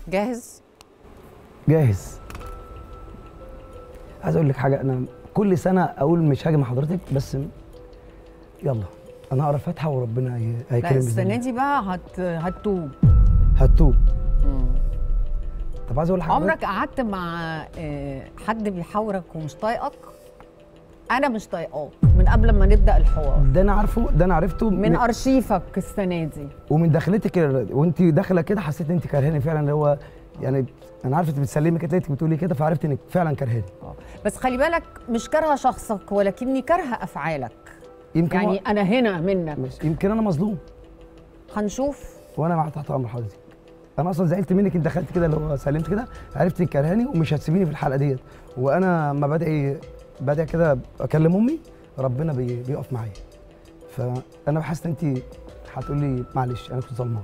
جاهز جاهز عايز اقول لك حاجه انا كل سنه اقول مش هاجي مع حضرتك بس يلا انا هقرا فاتحه وربنا هي- لا هيكرم بإذن السنه الله. دي بقى هت... هتوب هتوب طب عايز اقول لك حاجه عمرك قعدت مع آه، حد بيحاورك ومش طايقك انا مش طايقاك من قبل ما نبدا الحوار ده انا عارفه ده انا عرفته من ارشيفك السنه دي ومن دخلتك ال- وانت داخله كده حسيت ان انت كرهاني فعلا اللي هو يعني انا عارف انت بتسلمي كده انت بتقولي كده فعرفت انك فعلا كرهاني بس خلي بالك مش كارهه شخصك ولكني كارهه افعالك يمكن يعني هو- انا هنا منك مش يمكن انا مظلوم هنشوف وانا مع تحت امر حضرتك انا اصلا زعلت منك انت دخلت كده اللي هو سلمت كده عرفت انك كرهاني ومش هتسيبيني في الحلقه ديت وانا ما بدعي بدعي كده اكلم امي ربنا بي بيقف معايا فانا بحس ان انت هتقول لي معلش انا كنت ظلمك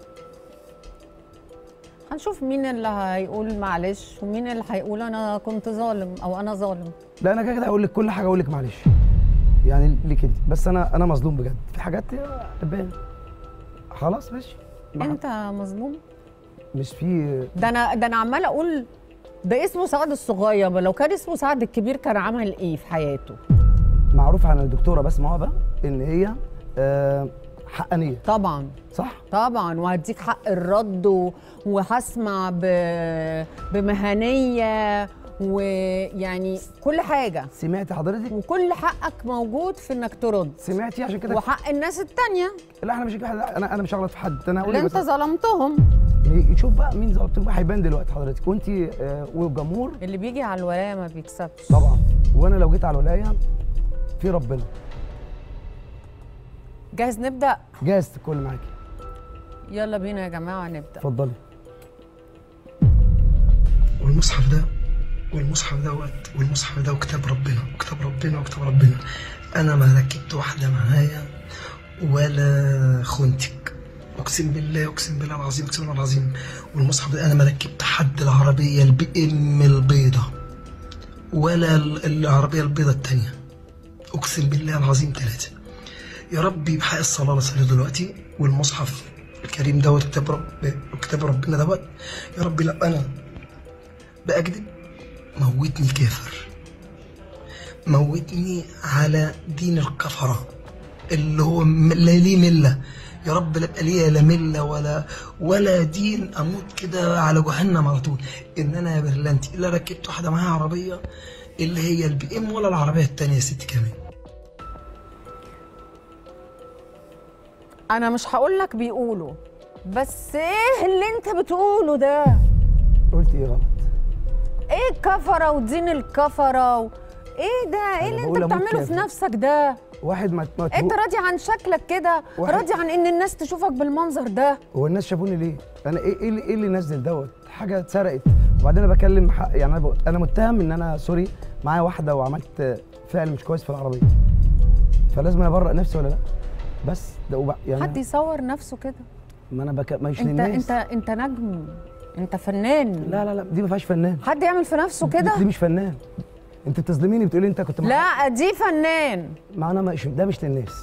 هنشوف مين اللي هيقول معلش ومين اللي هيقول انا كنت ظالم او انا ظالم لا انا كده كده هقول لك كل حاجه اقول لك معلش يعني ليك انت بس انا انا مظلوم بجد في حاجات تبان خلاص ماشي ما- انت مظلوم مش في ده انا ده انا عماله اقول ده اسمه سعد الصغير ما لو كان اسمه سعد الكبير كان عمل ايه في حياته معروف عن الدكتوره بسمة بقى ان هي آه، حقانيه طبعا صح طبعا وهديك حق الرد و- وهسمع ب... بمهنيه ويعني كل حاجه سمعتي حضرتك وكل حقك موجود في انك ترد سمعتي عشان كده وحق الناس التانية لا احنا مش انا انا مش هغلط في حد انا هقول اللي لك انت بس ظلمتهم شوف بقى مين ظلمته بقى هيبان دلوقتي حضرتك وانت آه، والجمهور اللي بيجي على الولايه ما بيكسبش طبعا وانا لو جيت على الولايه في ربنا جاهز نبدا جاهز الكل معاكي يلا بينا يا جماعه نبدا اتفضلي والمصحف ده والمصحف دوت والمصحف ده وكتاب ربنا وكتاب ربنا وكتاب ربنا انا ما ركبت واحده معايا ولا خنتك اقسم بالله اقسم بالله العظيم اقسم بالله العظيم والمصحف ده انا ما ركبت حد العربيه البي ام البيضه ولا ال- العربيه البيضه التانية اقسم بالله العظيم ثلاثه يا ربي بحق الصلاه اللي صليت دلوقتي والمصحف الكريم دوت كتاب رب كتاب ربنا دوت يا ربي لا انا بأكذب موتني كافر موتني على دين الكفرة اللي هو م- لا ليه ملة يا رب لا يبقى ليا لا ملة ولا ولا دين أموت كده على جهنم على طول إن أنا يا برلانتي إلا ركبت واحدة معاها عربية اللي هي البي إم ولا العربية التانية يا ستي كمان انا مش هقول لك بيقولوا بس ايه اللي انت بتقوله ده قلت ايه غلط ايه الكفره ودين الكفره و... ايه ده ايه اللي انت بقول أموت بتعمله في كافر. نفسك ده واحد ما ما انت راضي عن شكلك كده واحد- راضي عن ان الناس تشوفك بالمنظر ده هو الناس شافوني ليه؟ انا ايه ايه اللي, إيه اللي نزل دوت؟ حاجه اتسرقت وبعدين انا بكلم حق يعني انا, ب... انا متهم ان انا سوري معايا واحده وعملت فعل مش كويس في العربيه فلازم أنا ابرئ نفسي ولا لا؟ بس ده وبع... يعني حد يصور نفسه كده ما انا بك... مش انت للناس انت انت نجم انت فنان لا لا لا دي ما فيهاش فنان حد يعمل في نفسه دي كده مش فنان انت بتظلميني بتقولي انت كنت مع- لا دي فنان ما انا مش ده مش للناس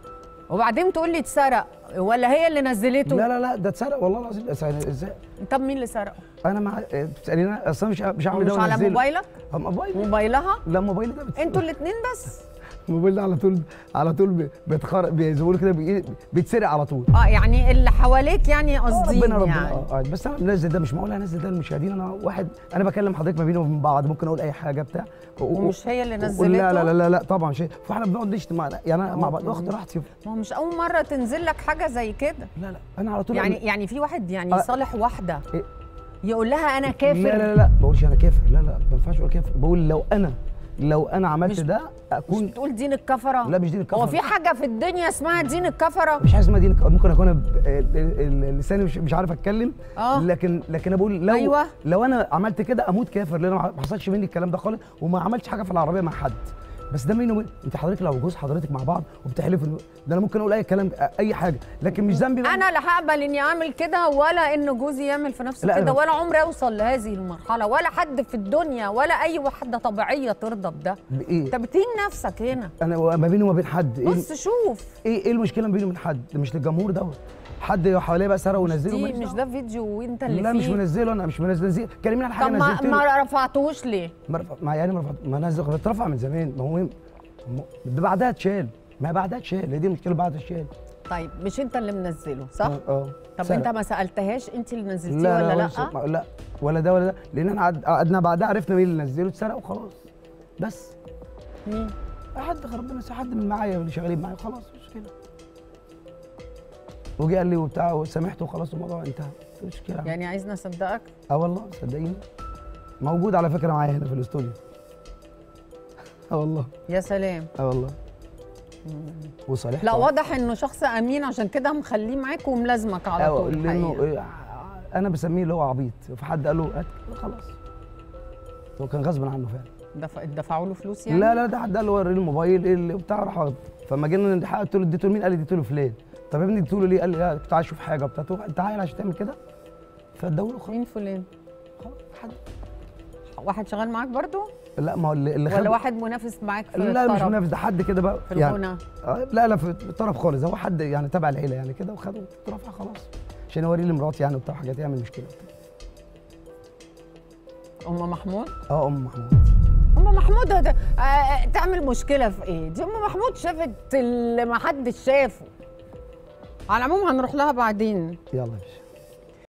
وبعدين تقول لي اتسرق ولا هي اللي نزلته لا لا لا ده اتسرق والله العظيم اتسرق. ازاي طب مين اللي سرقه انا مع إيه، بتساليني أنا اصلا مش مش هعمل مش ده على وأنزله. موبايلك أه، موبايلي موبايلها لا موبايلي ده بتسرق. انتوا الاثنين بس الموبايل ده على طول على طول بي- بيتخر بيزولوا كده بي- بيتسرق على طول اه يعني اللي حواليك يعني قاصدين ربنا ربنا يعني اه آه، بس انا منزل ده مش معقول انزل ده للمشاهدين انا واحد انا بكلم حضرتك ما بيني وبين بعض ممكن اقول اي حاجه بتاع و- و- ومش هي اللي و- نزلته لا لا لا لا, لا طبعا شيء فاحنا بنقعد نشتم مع يعني أنا مع بعض واخد راحتي ما هو مش اول مره تنزل لك حاجه زي كده لا لا انا على طول يعني أقول- يعني في واحد يعني آه. يصالح واحده إيه؟ يقول لها انا كافر لا لا لا لا ما بقولش انا كافر لا لا ما ينفعش اقول كافر بقول لو انا لو انا عملت مش- ده مش اكون بتقول دين الكفره لا مش دين الكفرة. هو في حاجه في الدنيا اسمها دين الكفره مش حاجه اسمها دين ممكن اكون ب- ال- ال- لساني مش, مش عارف اتكلم آه. لكن لكن انا بقول لو أيوة. لو انا عملت كده اموت كافر لان أنا ما حصلش مني الكلام ده خالص وما عملتش حاجه في العربيه مع حد بس ده بيني وبين انت حضرتك لو جوز حضرتك مع بعض وبتحلفوا إنه- ده انا ممكن اقول اي كلام اي حاجه لكن مش ذنبي بقى. انا لا هقبل اني اعمل كده ولا ان جوزي يعمل في نفسه لا، كده أنا- ولا عمري اوصل لهذه المرحله ولا حد في الدنيا ولا اي واحده طبيعيه ترضى بده بايه انت بتهين نفسك هنا انا ما بيني وما بين حد ايه بص شوف ايه ايه المشكله ما بيني وبين حد ده مش للجمهور دوت حد حواليا بقى سرق ونزله دي ماليش مش دعوة. ده فيديو وانت اللي لا فيه مش منزله انا مش منزله كلميني على حاجه طب ما, نزلت ما رفعتوش ليه ما رفع- ما يعني ما رفعت- ما نزل اترفع من زمان ما هو م- ده بعدها اتشال ما بعدها اتشال هي دي المشكله بعد اتشال طيب مش انت اللي منزله صح اه اه طب سرق. انت ما سالتهاش انت اللي نزلتيه لا ولا لا لا, ولا, س- ما- لا ولا ده ولا ده لان احنا قعد- قعدنا بعدها عرفنا مين اللي نزله اتسرق وخلاص بس مين حد ربنا يسامح حد من معايا اللي شغالين معايا خلاص مش مشكله وجي قال لي وبتاع وسامحته وخلاص الموضوع انتهى مش مشكله يعني عايزني اصدقك اه والله صدقيني موجود على فكره معايا هنا في الاستوديو اه والله يا سلام اه والله وصالح لا واضح انه شخص امين عشان كده مخليه معاك وملازمك على اه طول لانه الحقيقة. إيه، انا بسميه اللي هو عبيط فحد قال له هات خلاص هو كان غصب عنه فعلا دفع دفعوا له فلوس يعني لا لا ده حد قال له وريني الموبايل ايه اللي بتاع راح واخده فلما جينا نحقق قلت له اديته لمين قال لي اديته له فلان طب يا ابني اديته له ليه قال لي لا كنت عايز اشوف حاجه وبتاع قلت له انت عايل عشان تعمل كده فاداه له خلاص مين فلان خلاص حد واحد شغال معاك برضو لا ما هو اللي اللي ولا خد- واحد منافس معاك في لا مش الطرب؟ منافس ده حد كده بقى في يعني الغنى آه، لا لا في الطرف خالص هو حد يعني تبع العيله يعني كده وخده اترفع خلاص عشان اوريه لمراتي يعني وبتاع حاجات يعمل مشكله ام محمود اه ام محمود ام محمود هت... آه تعمل مشكله في ايه دي ام محمود شافت اللي ما حدش شافه على العموم هنروح لها بعدين يلا يا باشا